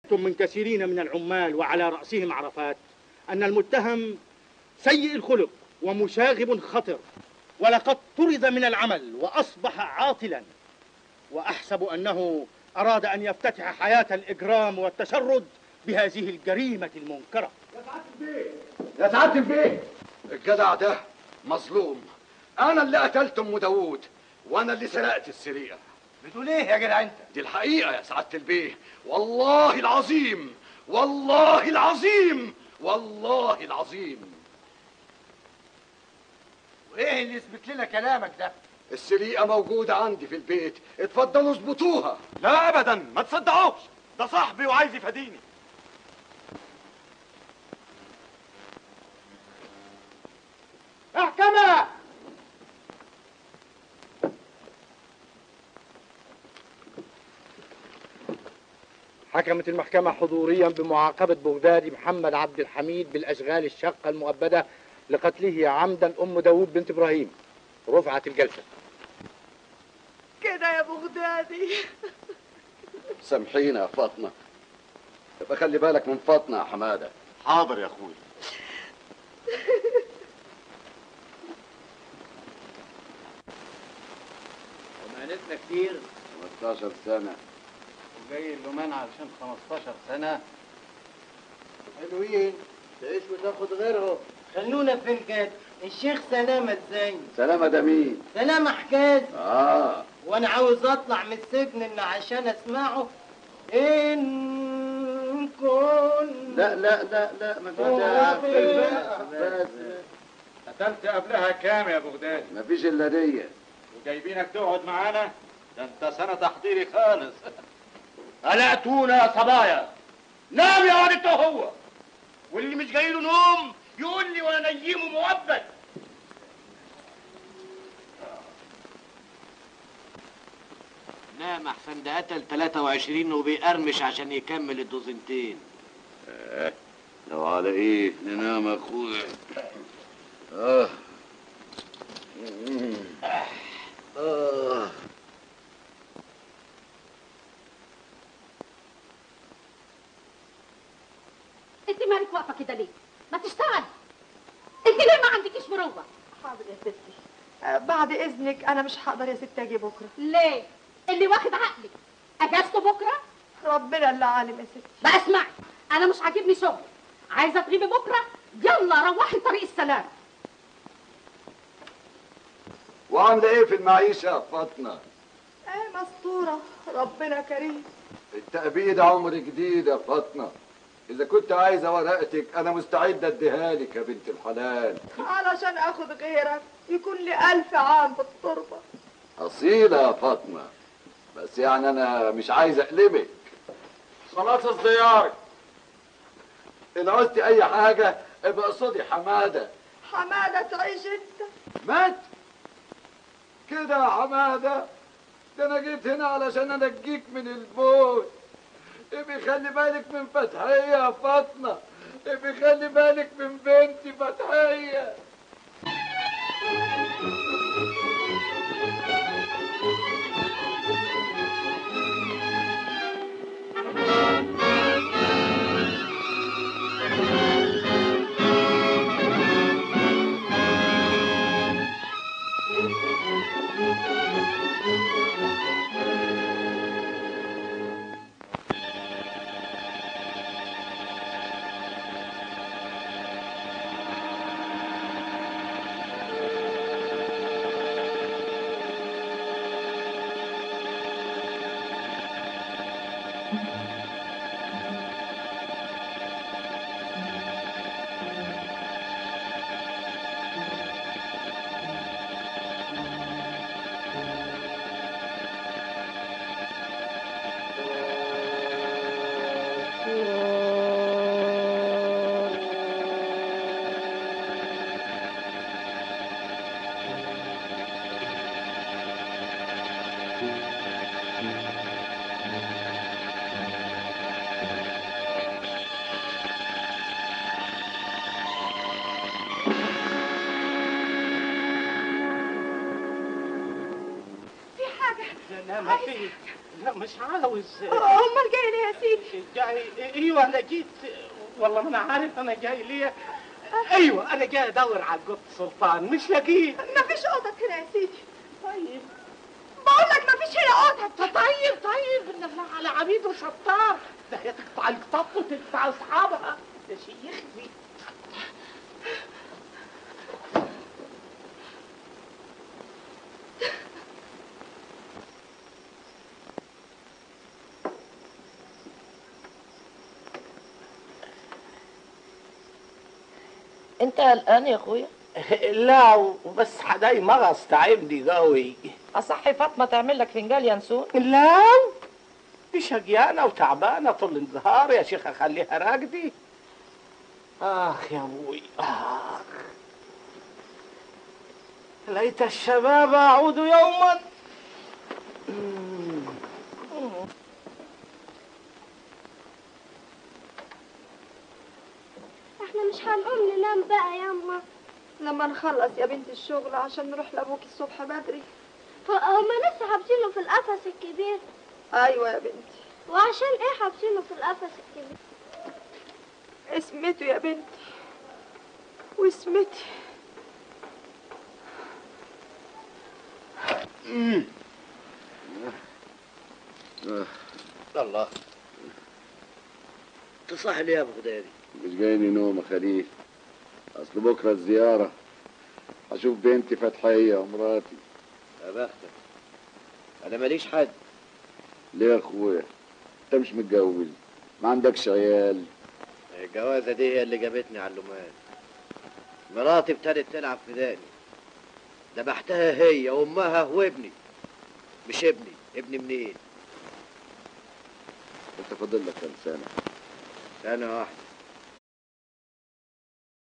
من كثيرين من العمال وعلى رأسهم عرفات أن المتهم سيء الخلق ومشاغب خطر ولقد طرد من العمل وأصبح عاطلا وأحسب أنه أراد أن يفتتح حياة الإجرام والتشرد بهذه الجريمة المنكرة يا سعادة البيه يا سعادة البيه الجدع ده مظلوم أنا اللي قتلت أم داوود وأنا اللي سرقت السرقة بتقول ايه يا جدع انت؟ دي الحقيقة يا سعادة البيه والله العظيم والله العظيم والله العظيم وايه اللي يثبت لنا كلامك ده؟ السرقة موجودة عندي في البيت اتفضلوا اظبطوها لا ابدا ما تصدقوش ده صاحبي وعايز يفاديني محكمة حكمت المحكمة حضوريا بمعاقبة بغدادي محمد عبد الحميد بالأشغال الشاقة المؤبدة لقتله عمدا أم داوود بنت إبراهيم رفعت الجلسة كده يا بغدادي سامحينا يا فاطمة يبقى خلي بالك من فاطمة يا حمادة حاضر يا اخوي ومهنتنا كتير 15 سنة وجاي اللومان علشان 15 سنة حلوين تعيش وتاخد غيرهم خلونا في الجد الشيخ سلامة ازاي سلامة ده مين؟ سلامة حكاية آه وانا عاوز اطلع من السجن ان عشان اسمعه ان كن لا لا لا لا ما بس قتلت قبلها كام يا بغداد؟ ما فيش إلا دي وجايبينك تقعد معانا؟ ده انت سنة تحضيري خالص قلقتونا يا صبايا نام يا واد انت وهو واللي مش جاي له نوم يقول لي وانا نيمه مؤبد نام احسن ده قتل 23 وبيقرمش عشان يكمل الدوزنتين لو على ايه ننام يا اخويا اه اه انت مالك واقفه كده ليه؟ ما تشتغل انت ليه ما عندكيش مروه؟ حاضر يا ستي آه، بعد اذنك انا مش هقدر يا ستي اجي بكره ليه؟ اللي واخد عقلك اجازته بكره؟ ربنا اللي عالم يا ستي بقى اسمعي انا مش عاجبني شغل عايزه تغيبي بكره يلا روحي طريق السلام وعاملة ايه في المعيشة يا فاطمة؟ ايه مستوره ربنا كريم التأبيد عمر جديد يا فاطمة إذا كنت عايزة ورقتك أنا مستعد أديها لك يا بنت الحلال علشان اخد غيرك يكون لي الف عام في التربه أصيلة يا فاطمة بس يعني أنا مش عايز أقلبك خلاص الزيارة إن عوزتي أي حاجة ابقى قصدي حمادة حماده تعيش انت مات كده يا حمادة ده أنا جيت هنا علشان أنجيك من الموت ابقي خلي بالك من فتحية يا فاطمة ابقي خلي بالك من بنتي فتحية نام فيه انا مش عاوز امال جاي ليه يا سيدي جاي ايوه انا جيت والله ما انا عارف انا جاي ليه ايوه انا جاي ادور على القط سلطان مش لاقيه مفيش قطط هنا يا سيدي طيب بقول لك مفيش هنا قطط طيب طيب انما على عبيد وشطار ده هي تقطع القطط وتقطع اصحابها يا شيخي انت قلقان يا اخويا لا وبس حداي مغص تعبني قوي اصحي فاطمه تعمل لك فنجان ينسون لا دي شقيانة وتعبانة طول النهار يا شيخ اخليها راقدي اخ يا ابوي اخ ليت الشباب اعود يوما احنا مش هنقوم ننام بقى ياما لما نخلص يا بنت الشغل عشان نروح لابوك الصبح بدري هما لسه حابسينه في القفص الكبير ايوه يا بنتي وعشان ايه حابسينه في القفص الكبير اسمته يا بنتي واسمتي الله تصح لي يا ابو غدادي مش جايني نوم يا خليل اصل بكره الزياره هشوف بنتي فتحيه ومراتي يا بختك انا ماليش حد ليه يا اخويا انت مش متجوز ما عندكش عيال الجوازه دي هي اللي جابتني على اللومان مراتي ابتدت تلعب في دقني ذبحتها هي وامها وابني مش ابني ابني منين انت فاضل لك كام سنه سنه واحده